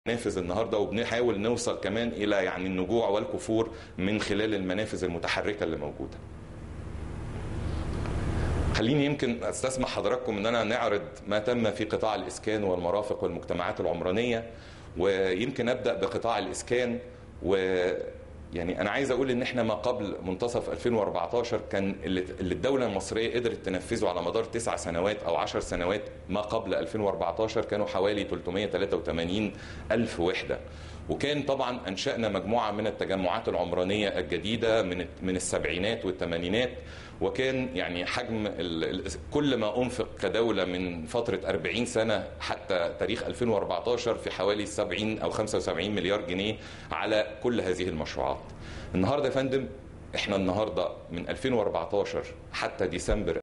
منافذ النهارده وبنحاول نوصل كمان الى يعني النجوع والكفور من خلال المنافذ المتحركه اللي موجوده. خليني يمكن استسمح حضراتكم ان انا نعرض ما تم في قطاع الاسكان والمرافق والمجتمعات العمرانيه ويمكن ابدا بقطاع الاسكان و يعني انا عايز اقول ان احنا ما قبل منتصف 2014 كان اللي الدوله المصريه قدرت تنفذه على مدار تسع سنوات او عشر سنوات ما قبل 2014 كانوا حوالي 383 الف وحده وكان طبعا انشانا مجموعه من التجمعات العمرانيه الجديده من من السبعينات والثمانينات وكان يعني حجم كل ما انفق كدوله من فتره 40 سنه حتى تاريخ 2014 في حوالي 70 او 75 مليار جنيه على كل هذه المشروعات. النهارده يا فندم احنا النهارده من 2014 حتى ديسمبر